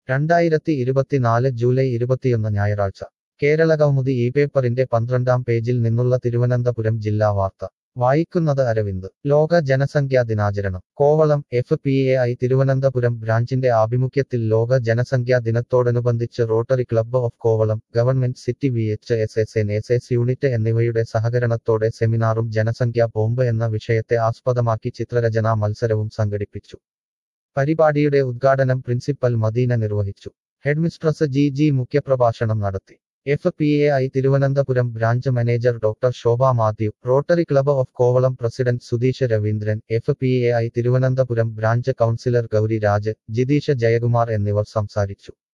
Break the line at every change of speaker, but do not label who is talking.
രണ്ടായിരത്തി ഇരുപത്തിനാല് ജൂലൈ ഇരുപത്തിയൊന്ന് ഞായറാഴ്ച കേരള കൗമുദി ഈ പേപ്പറിന്റെ പന്ത്രണ്ടാം പേജിൽ നിന്നുള്ള തിരുവനന്തപുരം ജില്ലാ വാർത്ത വായിക്കുന്നത് അരവിന്ദ് ലോക ജനസംഖ്യാ ദിനാചരണം Kovalam F P A I Thiruvananthapuram ബ്രാഞ്ചിന്റെ ആഭിമുഖ്യത്തിൽ ലോക ജനസംഖ്യാ ദിനത്തോടനുബന്ധിച്ച് rotary club of Kovalam government city V H S S N S S unit എന്നിവയുടെ സഹകരണത്തോടെ സെമിനാറും ജനസംഖ്യാ ബോംബ് എന്ന വിഷയത്തെ ആസ്പദമാക്കി ചിത്രരചനാ മത്സരവും സംഘടിപ്പിച്ചു പരിപാടിയുടെ ഉദ്ഘാടനം പ്രിൻസിപ്പൽ മദീന നിർവഹിച്ചു ഹെഡ്മിസ്ട്രസ് ജി ജി മുഖ്യപ്രഭാഷണം നടത്തി F P A I Thiruvananthapuram branch manager doctor Shobha Mathew rotary club of Kovalam president Sudheesh Raveendran F P A I Thiruvananthapuram branch councillor Gauri Raj Jitheesh Jayakumar എന്നിവർ സംസാരിച്ചു